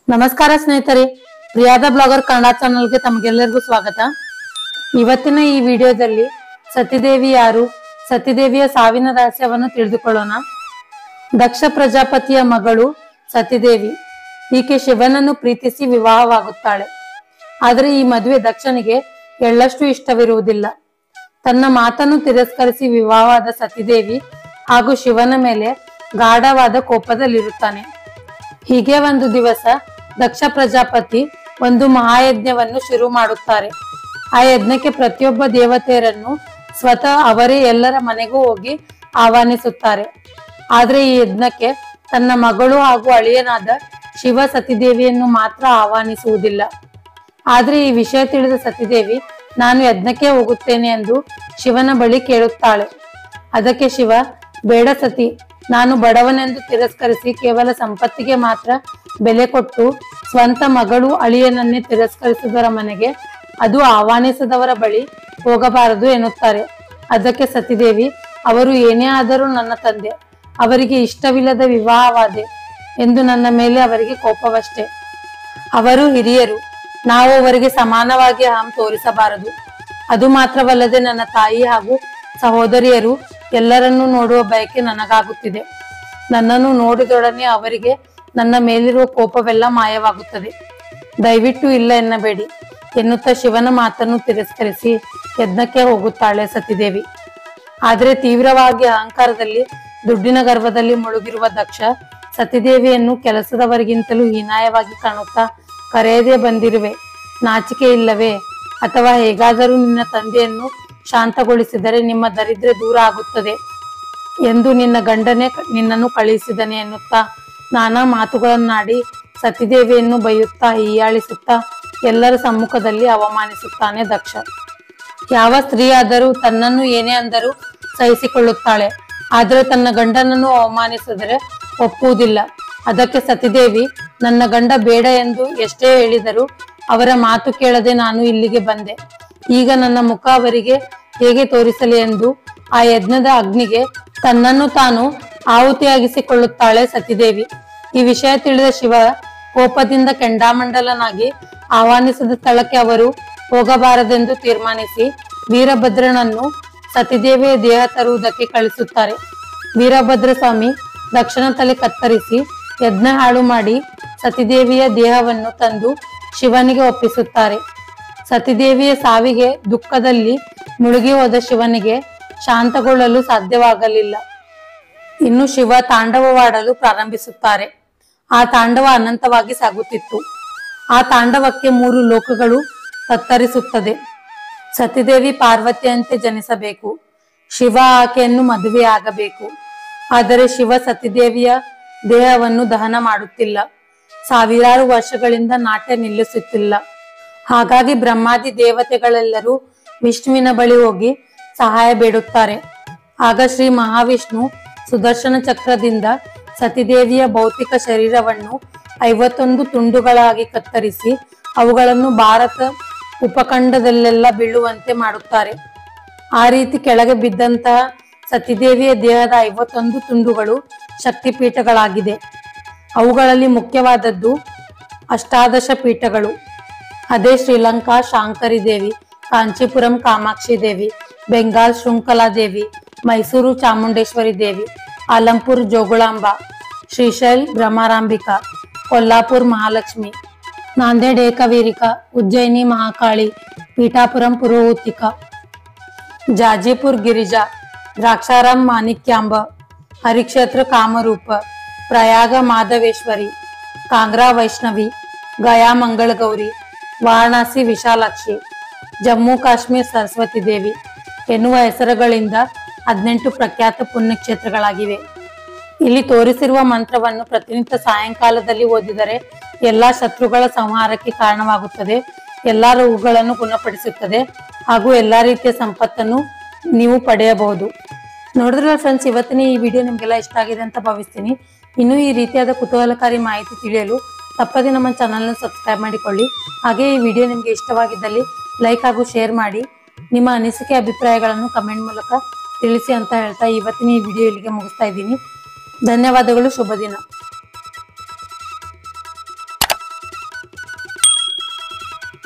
ನಮಸ್ಕಾರ ಸ್ನೇಹಿತರೆ ಪ್ರಿಯಾದ ಬ್ಲಾಗರ್ ಕನ್ನಡ ಚಾನಲ್ಗೆ ತಮಗೆಲ್ಲರಿಗೂ ಸ್ವಾಗತ ಇವತ್ತಿನ ಈ ವಿಡಿಯೋದಲ್ಲಿ ಸತಿದೇವಿ ಯಾರು ಸತಿದೇವಿಯ ಸಾವಿನ ರಹಸ್ಯವನ್ನು ತಿಳಿದುಕೊಳ್ಳೋಣ ದಕ್ಷ ಪ್ರಜಾಪತಿಯ ಮಗಳು ಸತಿದೇವಿ ಈಕೆ ಶಿವನನ್ನು ಪ್ರೀತಿಸಿ ವಿವಾಹವಾಗುತ್ತಾಳೆ ಆದರೆ ಈ ಮದುವೆ ದಕ್ಷನಿಗೆ ಎಳ್ಳಷ್ಟು ಇಷ್ಟವಿರುವುದಿಲ್ಲ ತನ್ನ ಮಾತನ್ನು ತಿರಸ್ಕರಿಸಿ ವಿವಾಹವಾದ ಸತಿದೇವಿ ಹಾಗೂ ಶಿವನ ಮೇಲೆ ಗಾಢವಾದ ಕೋಪದಲ್ಲಿರುತ್ತಾನೆ ಹೀಗೆ ಒಂದು ದಿವಸ ದಕ್ಷ ಪ್ರಜಾಪತಿ ಒಂದು ಮಹಾಯಜ್ಞವನ್ನು ಶುರು ಮಾಡುತ್ತಾರೆ ಆ ಯಜ್ಞಕ್ಕೆ ಪ್ರತಿಯೊಬ್ಬ ದೇವತೆಯರನ್ನು ಸ್ವತಃ ಅವರೇ ಎಲ್ಲರ ಮನೆಗೂ ಹೋಗಿ ಆಹ್ವಾನಿಸುತ್ತಾರೆ ಆದ್ರೆ ಈ ಯಜ್ಞಕ್ಕೆ ತನ್ನ ಮಗಳು ಹಾಗೂ ಅಳಿಯನಾದ ಶಿವ ಸತಿದೇವಿಯನ್ನು ಮಾತ್ರ ಆಹ್ವಾನಿಸುವುದಿಲ್ಲ ಆದ್ರೆ ಈ ವಿಷಯ ತಿಳಿದ ಸತಿದೇವಿ ನಾನು ಯಜ್ಞಕ್ಕೆ ಹೋಗುತ್ತೇನೆ ಎಂದು ಶಿವನ ಬಳಿ ಕೇಳುತ್ತಾಳೆ ಅದಕ್ಕೆ ಶಿವ ಬೇಡ ಸತಿ ನಾನು ಬಡವನೆಂದು ತಿರಸ್ಕರಿಸಿ ಕೇವಲ ಸಂಪತ್ತಿಗೆ ಮಾತ್ರ ಬೆಲೆ ಕೊಟ್ಟು ಸ್ವಂತ ಮಗಳು ಅಳಿಯನನ್ನೇ ತಿರಸ್ಕರಿಸಿದವರ ಮನೆಗೆ ಅದು ಆಹ್ವಾನಿಸದವರ ಬಳಿ ಹೋಗಬಾರದು ಎನ್ನುತ್ತಾರೆ ಅದಕ್ಕೆ ಸತಿದೇವಿ ಅವರು ಏನೇ ಆದರೂ ನನ್ನ ತಂದೆ ಅವರಿಗೆ ಇಷ್ಟವಿಲ್ಲದ ವಿವಾಹವಾದೆ ಎಂದು ನನ್ನ ಮೇಲೆ ಅವರಿಗೆ ಕೋಪವಷ್ಟೇ ಅವರು ಹಿರಿಯರು ನಾವು ಅವರಿಗೆ ಸಮಾನವಾಗಿ ಅಹಂ ತೋರಿಸಬಾರದು ಅದು ಮಾತ್ರವಲ್ಲದೆ ನನ್ನ ತಾಯಿ ಹಾಗೂ ಸಹೋದರಿಯರು ಎಲ್ಲರನ್ನೂ ನೋಡುವ ಬಯಕೆ ನನಗಾಗುತ್ತಿದೆ ನನ್ನನ್ನು ನೋಡಿದೊಡನೆ ಅವರಿಗೆ ನನ್ನ ಮೇಲಿರುವ ಕೋಪವೆಲ್ಲ ಮಾಯವಾಗುತ್ತದೆ ದಯವಿಟ್ಟು ಇಲ್ಲ ಎನ್ನಬೇಡಿ ಎನ್ನುತ್ತಾ ಶಿವನ ಮಾತನ್ನು ತಿರಸ್ಕರಿಸಿ ಯಜ್ಞಕ್ಕೆ ಹೋಗುತ್ತಾಳೆ ಸತಿದೇವಿ ಆದರೆ ತೀವ್ರವಾಗಿ ಅಹಂಕಾರದಲ್ಲಿ ದುಡ್ಡಿನ ಗರ್ಭದಲ್ಲಿ ಮುಳುಗಿರುವ ದಕ್ಷ ಸತಿದೇವಿಯನ್ನು ಕೆಲಸದವರಿಗಿಂತಲೂ ಹೀನಾಯವಾಗಿ ಕಾಣುತ್ತಾ ಕರೆಯದೇ ಬಂದಿರುವೆ ನಾಚಿಕೆ ಇಲ್ಲವೇ ಅಥವಾ ಹೇಗಾದರೂ ನಿನ್ನ ತಂದೆಯನ್ನು ಶಾಂತಗೊಳಿಸಿದರೆ ನಿಮ್ಮ ದರಿದ್ರ ದೂರ ಆಗುತ್ತದೆ ಎಂದು ನಿನ್ನ ಗಂಡನೇ ಕ- ನಿನ್ನನ್ನು ಕಳುಹಿಸಿದನೆ ಎನ್ನುತ್ತಾ ನಾನಾ ಮಾತುಗಳನ್ನಾಡಿ ಸತಿದೇವಿಯನ್ನು ಬೈಯುತ್ತಾ ಹೀಯಾಳಿಸುತ್ತಾ ಎಲ್ಲರ ಸಮ್ಮುಖದಲ್ಲಿ ಅವಮಾನಿಸುತ್ತಾನೆ ದಕ್ಷ ಯಾವ ಸ್ತ್ರೀಯಾದರೂ ತನ್ನನ್ನು ಏನೇ ಅಂದರೂ ಸಹಿಸಿಕೊಳ್ಳುತ್ತಾಳೆ ಆದರೆ ತನ್ನ ಗಂಡನನ್ನು ಅವಮಾನಿಸಿದರೆ ಒಪ್ಪುವುದಿಲ್ಲ ಅದಕ್ಕೆ ಸತಿದೇವಿ ನನ್ನ ಗಂಡ ಬೇಡ ಎಂದು ಎಷ್ಟೇ ಹೇಳಿದರೂ ಅವರ ಮಾತು ಕೇಳದೆ ನಾನು ಇಲ್ಲಿಗೆ ಬಂದೆ ಈಗ ನನ್ನ ಮುಖ ಅವರಿಗೆ ಹೇಗೆ ತೋರಿಸಲಿ ಎಂದು ಆ ಯಜ್ಞದ ಅಗ್ನಿಗೆ ತನ್ನನ್ನು ತಾನು ಆಹುತಿಯಾಗಿಸಿಕೊಳ್ಳುತ್ತಾಳೆ ಸತಿದೇವಿ ಈ ವಿಷಯ ತಿಳಿದ ಶಿವ ಕೋಪದಿಂದ ಕೆಂಡಾಮಂಡಲನಾಗಿ ಆಹ್ವಾನಿಸಿದ ಸ್ಥಳಕ್ಕೆ ಅವರು ಹೋಗಬಾರದೆಂದು ತೀರ್ಮಾನಿಸಿ ವೀರಭದ್ರನನ್ನು ಸತಿದೇವಿಯ ದೇಹ ತರುವುದಕ್ಕೆ ಕಳಿಸುತ್ತಾರೆ ವೀರಭದ್ರ ಸ್ವಾಮಿ ದಕ್ಷಿಣ ತಲೆ ಕತ್ತರಿಸಿ ಯಜ್ಞ ಹಾಳು ಮಾಡಿ ಸತಿದೇವಿಯ ದೇಹವನ್ನು ತಂದು ಶಿವನಿಗೆ ಒಪ್ಪಿಸುತ್ತಾರೆ ಸತಿದೇವಿಯ ಸಾವಿಗೆ ದುಃಖದಲ್ಲಿ ಮುಳುಗಿ ಹೋದ ಶಿವನಿಗೆ ಶಾಂತಗೊಳ್ಳಲು ಸಾಧ್ಯವಾಗಲಿಲ್ಲ ಇನ್ನು ಶಿವ ತಾಂಡವವಾಡಲು ಪ್ರಾರಂಭಿಸುತ್ತಾರೆ ಆ ತಾಂಡವ ಅನಂತವಾಗಿ ಸಾಗುತ್ತಿತ್ತು ಆ ತಾಂಡವಕ್ಕೆ ಮೂರು ಲೋಕಗಳು ತತ್ತರಿಸುತ್ತದೆ ಸತಿದೇವಿ ಪಾರ್ವತಿಯಂತೆ ಜನಿಸಬೇಕು ಶಿವ ಆಕೆಯನ್ನು ಮದುವೆಯಾಗಬೇಕು ಆದರೆ ಶಿವ ಸತಿದೇವಿಯ ದೇಹವನ್ನು ದಹನ ಮಾಡುತ್ತಿಲ್ಲ ಸಾವಿರಾರು ವರ್ಷಗಳಿಂದ ನಾಟ್ಯ ನಿಲ್ಲಿಸುತ್ತಿಲ್ಲ ಹಾಗಾಗಿ ಬ್ರಹ್ಮಾದಿ ದೇವತೆಗಳೆಲ್ಲರೂ ವಿಷ್ಣುವಿನ ಬಳಿ ಹೋಗಿ ಸಹಾಯ ಬೇಡುತ್ತಾರೆ ಆಗ ಶ್ರೀ ಮಹಾವಿಷ್ಣು ಸುದರ್ಶನ ಚಕ್ರದಿಂದ ಸತಿದೇವಿಯ ಭೌತಿಕ ಶರೀರವನ್ನು ಐವತ್ತೊಂದು ತುಂಡುಗಳಾಗಿ ಕತ್ತರಿಸಿ ಅವುಗಳನ್ನು ಭಾರತ ಉಪಖಂಡದಲ್ಲೆಲ್ಲ ಬೀಳುವಂತೆ ಮಾಡುತ್ತಾರೆ ಆ ರೀತಿ ಕೆಳಗೆ ಬಿದ್ದಂತಹ ಸತಿದೇವಿಯ ದೇಹದ ಐವತ್ತೊಂದು ತುಂಡುಗಳು ಶಕ್ತಿಪೀಠಗಳಾಗಿದೆ ಅವುಗಳಲ್ಲಿ ಮುಖ್ಯವಾದದ್ದು ಅಷ್ಟಾದಶ ಪೀಠಗಳು ಅದೇ ಶ್ರೀಲಂಕಾ ಶಾಂಕರಿ ದೇವಿ ಕಾಂಚೀಪುರಂ ಕಾಮಾಕ್ಷಿ ದೇವಿ ಬೆಂಗಾಲ್ ಶೃಂಖಲಾ ದೇವಿ ಮೈಸೂರು ಚಾಮುಂಡೇಶ್ವರಿ ದೇವಿ ಆಲಂಪುರ್ ಜೋಗುಳಾಂಬ ಶ್ರೀಶೈಲ್ ಭ್ರಮರಾಂಬಿಕಾ ಕೊಲ್ಲಾಪುರ್ ಮಹಾಲಕ್ಷ್ಮಿ ನಾಂದೇಡ್ ಏಕವೀರಿಕಾ ಉಜ್ಜಯಿನಿ ಮಹಾಕಾಳಿ ಪೀಠಾಪುರಂ ಪುರೋಹಿತಿಕಾ ಜಾಜಿಪುರ್ ಗಿರಿಜಾ द्राक्षाराम माणिक्यांब हरिक्षेत्र कामरूप प्रयाग माधवेश्वरी कांग्रा वैष्णवी गया मंगळगौरी ವಾರಣಾಸಿ ವಿಶಾಲಾಕ್ಷಿ ಜಮ್ಮು ಕಾಶ್ಮೀರ್ ಸರಸ್ವತಿ ದೇವಿ ಎನ್ನುವ ಹೆಸರುಗಳಿಂದ ಹದಿನೆಂಟು ಪ್ರಖ್ಯಾತ ಪುಣ್ಯಕ್ಷೇತ್ರಗಳಾಗಿವೆ ಇಲ್ಲಿ ತೋರಿಸಿರುವ ಮಂತ್ರವನ್ನು ಪ್ರತಿನಿತ್ಯ ಸಾಯಂಕಾಲದಲ್ಲಿ ಓದಿದರೆ ಎಲ್ಲಾ ಶತ್ರುಗಳ ಸಂಹಾರಕ್ಕೆ ಕಾರಣವಾಗುತ್ತದೆ ಎಲ್ಲಾ ರೋಗಗಳನ್ನು ಗುಣಪಡಿಸುತ್ತದೆ ಹಾಗೂ ಎಲ್ಲಾ ರೀತಿಯ ಸಂಪತ್ತನ್ನು ನೀವು ಪಡೆಯಬಹುದು ನೋಡಿದ್ರಲ್ಲ ಫ್ರೆಂಡ್ಸ್ ಇವತ್ತಿನ ಈ ವಿಡಿಯೋ ನಿಮಗೆಲ್ಲ ಇಷ್ಟ ಆಗಿದೆ ಅಂತ ಭಾವಿಸ್ತೀನಿ ಇನ್ನೂ ಈ ರೀತಿಯಾದ ಕುತೂಹಲಕಾರಿ ಮಾಹಿತಿ ತಿಳಿಯಲು ತಪ್ಪದೆ ನಮ್ಮ ಚಾನಲ್ನ ಸಬ್ಸ್ಕ್ರೈಬ್ ಮಾಡಿಕೊಳ್ಳಿ ಹಾಗೆ ಈ ವಿಡಿಯೋ ನಿಮಗೆ ಇಷ್ಟವಾಗಿದ್ದಲ್ಲಿ ಲೈಕ್ ಹಾಗೂ ಶೇರ್ ಮಾಡಿ ನಿಮ್ಮ ಅನಿಸಿಕೆ ಅಭಿಪ್ರಾಯಗಳನ್ನು ಕಮೆಂಟ್ ಮೂಲಕ ತಿಳಿಸಿ ಅಂತ ಹೇಳ್ತಾ ಇವತ್ತಿನ ಈ ವಿಡಿಯೋ ಇಲ್ಲಿಗೆ ಮುಗಿಸ್ತಾ ಇದ್ದೀನಿ ಧನ್ಯವಾದಗಳು ಶುಭ ದಿನ